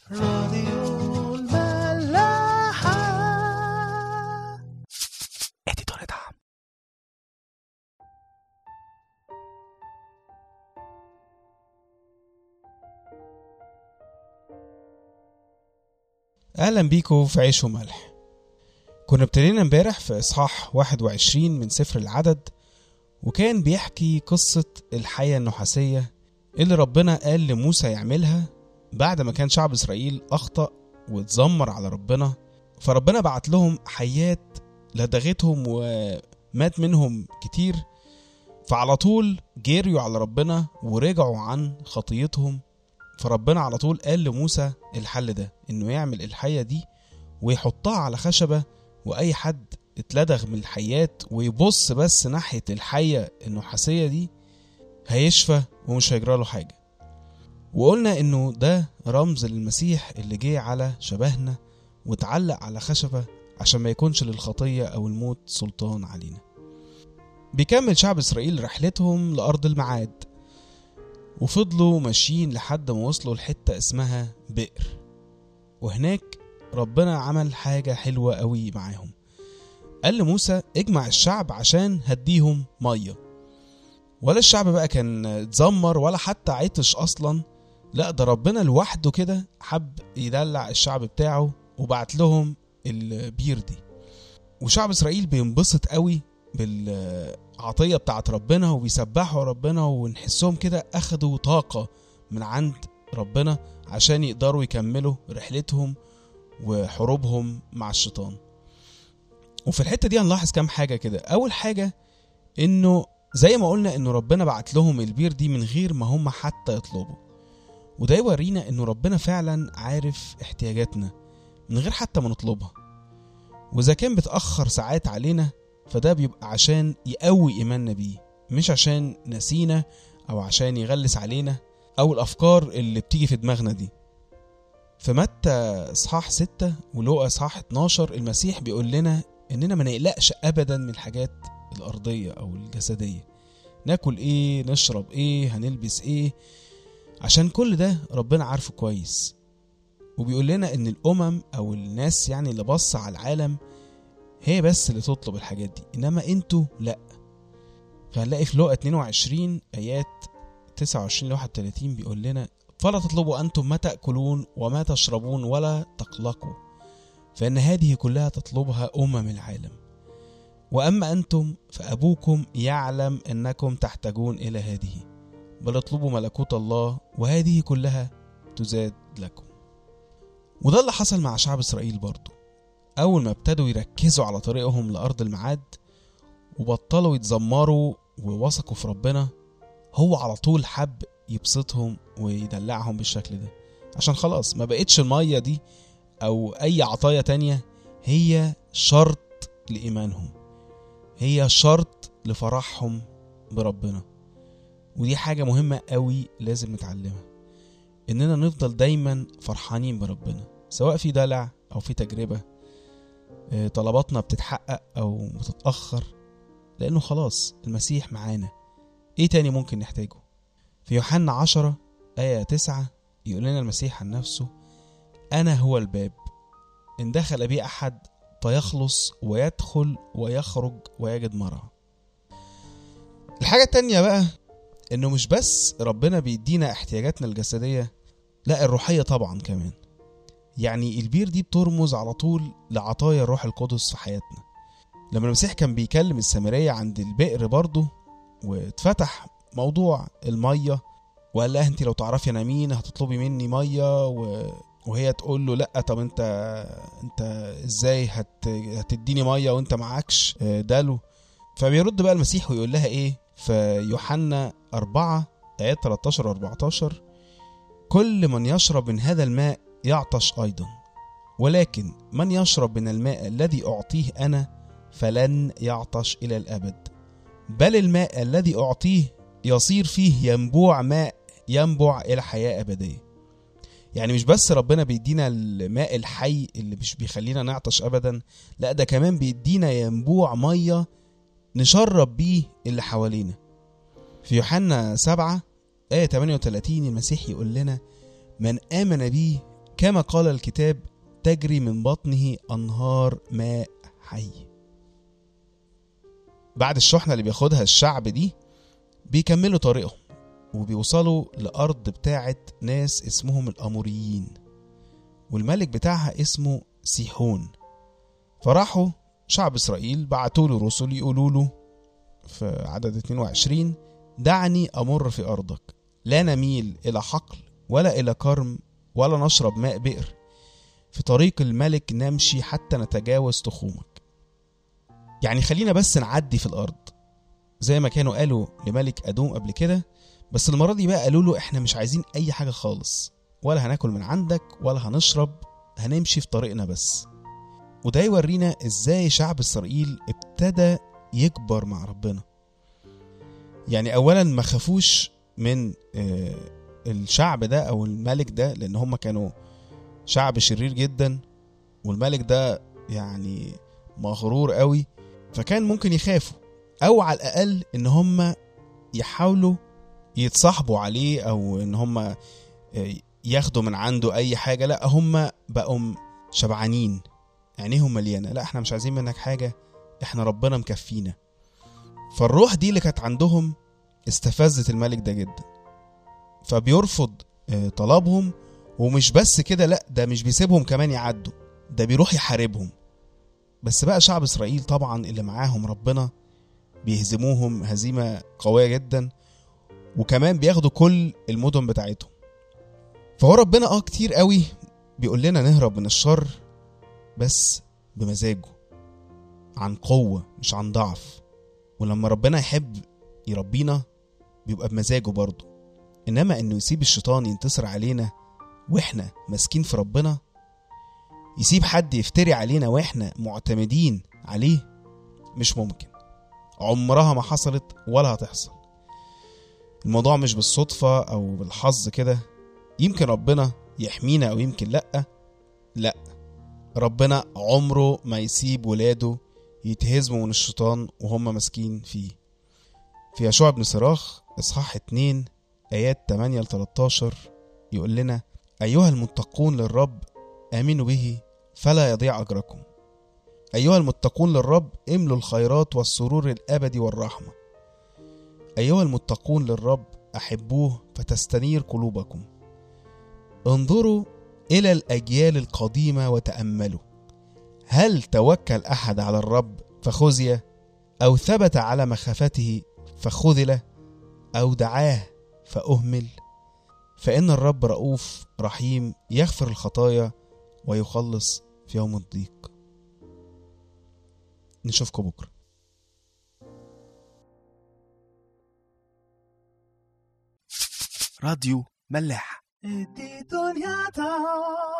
راديو الملاحة اديتور دعم اهلا بيكم في عيش وملح كنا ابتدينا امبارح في اصحاح 21 من سفر العدد وكان بيحكي قصة الحية النحاسية اللي ربنا قال لموسى يعملها بعد ما كان شعب اسرائيل اخطأ واتذمر على ربنا فربنا بعت لهم حيات لدغتهم ومات منهم كتير فعلى طول جريوا على ربنا ورجعوا عن خطيتهم فربنا على طول قال لموسى الحل ده انه يعمل الحية دي ويحطها على خشبة واي حد اتلدغ من الحيات ويبص بس ناحية الحية النحاسية دي هيشفى ومش هيجرى له حاجة وقلنا انه ده رمز للمسيح اللي جه على شبهنا واتعلق على خشبة عشان ما يكونش للخطية او الموت سلطان علينا بيكمل شعب اسرائيل رحلتهم لارض المعاد وفضلوا ماشيين لحد ما وصلوا لحتة اسمها بئر وهناك ربنا عمل حاجة حلوة قوي معاهم قال لموسى اجمع الشعب عشان هديهم مية ولا الشعب بقى كان اتذمر ولا حتى عطش اصلا لا ده ربنا لوحده كده حب يدلع الشعب بتاعه وبعت لهم البير دي وشعب اسرائيل بينبسط قوي بالعطية بتاعت ربنا وبيسبحوا ربنا ونحسهم كده اخدوا طاقة من عند ربنا عشان يقدروا يكملوا رحلتهم وحروبهم مع الشيطان وفي الحتة دي هنلاحظ كام حاجة كده أول حاجة إنه زي ما قلنا إنه ربنا بعت لهم البير دي من غير ما هم حتى يطلبوا وده يورينا إنه ربنا فعلا عارف احتياجاتنا من غير حتى ما نطلبها وإذا كان بتأخر ساعات علينا فده بيبقى عشان يقوي إيماننا بيه مش عشان نسينا أو عشان يغلس علينا أو الأفكار اللي بتيجي في دماغنا دي في متى اصحاح 6 ولوقا اصحاح 12 المسيح بيقول لنا اننا ما نقلقش ابدا من الحاجات الارضيه او الجسديه ناكل ايه نشرب ايه هنلبس ايه عشان كل ده ربنا عارفه كويس وبيقول لنا ان الامم او الناس يعني اللي بص على العالم هي بس اللي تطلب الحاجات دي انما انتوا لا فهنلاقي في لوقا 22 ايات 29 ل 31 بيقول لنا فلا تطلبوا أنتم ما تأكلون وما تشربون ولا تقلقوا فإن هذه كلها تطلبها أمم العالم وأما أنتم فأبوكم يعلم أنكم تحتاجون إلى هذه بل اطلبوا ملكوت الله وهذه كلها تزاد لكم وده اللي حصل مع شعب إسرائيل برضو أول ما ابتدوا يركزوا على طريقهم لأرض الميعاد وبطلوا يتذمروا ووثقوا في ربنا هو على طول حب يبسطهم ويدلعهم بالشكل ده عشان خلاص ما بقتش المية دي أو أي عطايا تانية هي شرط لإيمانهم هي شرط لفرحهم بربنا ودي حاجة مهمة قوي لازم نتعلمها إننا نفضل دايما فرحانين بربنا سواء في دلع أو في تجربة آه، طلباتنا بتتحقق أو بتتأخر لأنه خلاص المسيح معانا إيه تاني ممكن نحتاجه في يوحنا عشرة آية تسعة يقول لنا المسيح عن نفسه أنا هو الباب إن دخل بي أحد فيخلص ويدخل ويخرج ويجد مرعى الحاجة التانية بقى إنه مش بس ربنا بيدينا احتياجاتنا الجسدية لا الروحية طبعا كمان يعني البير دي بترمز على طول لعطايا الروح القدس في حياتنا لما المسيح كان بيكلم السامرية عند البئر برضه واتفتح موضوع الميه وقال لها انت لو تعرفي انا مين هتطلبي مني ميه و... وهي تقول له لا طب انت انت ازاي هت... هتديني ميه وانت معكش آه، دلو فبيرد بقى المسيح ويقول لها ايه في يوحنا 4 ايات 13 و 14 كل من يشرب من هذا الماء يعطش ايضا ولكن من يشرب من الماء الذي اعطيه انا فلن يعطش الى الابد بل الماء الذي اعطيه يصير فيه ينبوع ماء ينبع إلى حياة أبدية يعني مش بس ربنا بيدينا الماء الحي اللي مش بيخلينا نعطش أبدا لا ده كمان بيدينا ينبوع مية نشرب بيه اللي حوالينا في يوحنا 7 آية 38 المسيح يقول لنا من آمن بي كما قال الكتاب تجري من بطنه أنهار ماء حي بعد الشحنة اللي بياخدها الشعب دي بيكملوا طريقهم وبيوصلوا لأرض بتاعة ناس اسمهم الأموريين والملك بتاعها اسمه سيحون فراحوا شعب إسرائيل بعتوا له رسل يقولوا له في عدد 22 دعني أمر في أرضك لا نميل إلى حقل ولا إلى كرم ولا نشرب ماء بئر في طريق الملك نمشي حتى نتجاوز تخومك يعني خلينا بس نعدي في الأرض زي ما كانوا قالوا لملك أدوم قبل كده بس المرة دي بقى قالوا له احنا مش عايزين أي حاجة خالص ولا هناكل من عندك ولا هنشرب هنمشي في طريقنا بس وده يورينا ازاي شعب إسرائيل ابتدى يكبر مع ربنا يعني أولا ما خافوش من آه، الشعب ده أو الملك ده لأن هم كانوا شعب شرير جدا والملك ده يعني مغرور قوي فكان ممكن يخافوا او على الاقل ان هم يحاولوا يتصاحبوا عليه او ان هم ياخدوا من عنده اي حاجه لا هم بقوا شبعانين عينيهم مليانه لا احنا مش عايزين منك حاجه احنا ربنا مكفينا فالروح دي اللي كانت عندهم استفزت الملك ده جدا فبيرفض آه، طلبهم ومش بس كده لا ده مش بيسيبهم كمان يعدوا ده بيروح يحاربهم بس بقى شعب اسرائيل طبعا اللي معاهم ربنا بيهزموهم هزيمه قويه جدا وكمان بياخدوا كل المدن بتاعتهم فهو ربنا اه كتير قوي بيقول لنا نهرب من الشر بس بمزاجه عن قوه مش عن ضعف ولما ربنا يحب يربينا بيبقى بمزاجه برضه انما انه يسيب الشيطان ينتصر علينا واحنا ماسكين في ربنا يسيب حد يفتري علينا واحنا معتمدين عليه مش ممكن عمرها ما حصلت ولا هتحصل الموضوع مش بالصدفة أو بالحظ كده يمكن ربنا يحمينا أو يمكن لأ لأ ربنا عمره ما يسيب ولاده يتهزموا من الشيطان وهم ماسكين فيه في يشوع بن صراخ إصحاح 2 آيات 8 ل 13 يقول لنا أيها المتقون للرب آمنوا به فلا يضيع أجركم أيها المتقون للرب املوا الخيرات والسرور الأبدي والرحمة أيها المتقون للرب أحبوه فتستنير قلوبكم انظروا إلى الأجيال القديمة وتأملوا هل توكل أحد على الرب فخزي أو ثبت على مخافته فخذل أو دعاه فأهمل فإن الرب رؤوف رحيم يغفر الخطايا ويخلص في يوم الضيق نشوفكم بكره راديو ملاح دي دنيا تا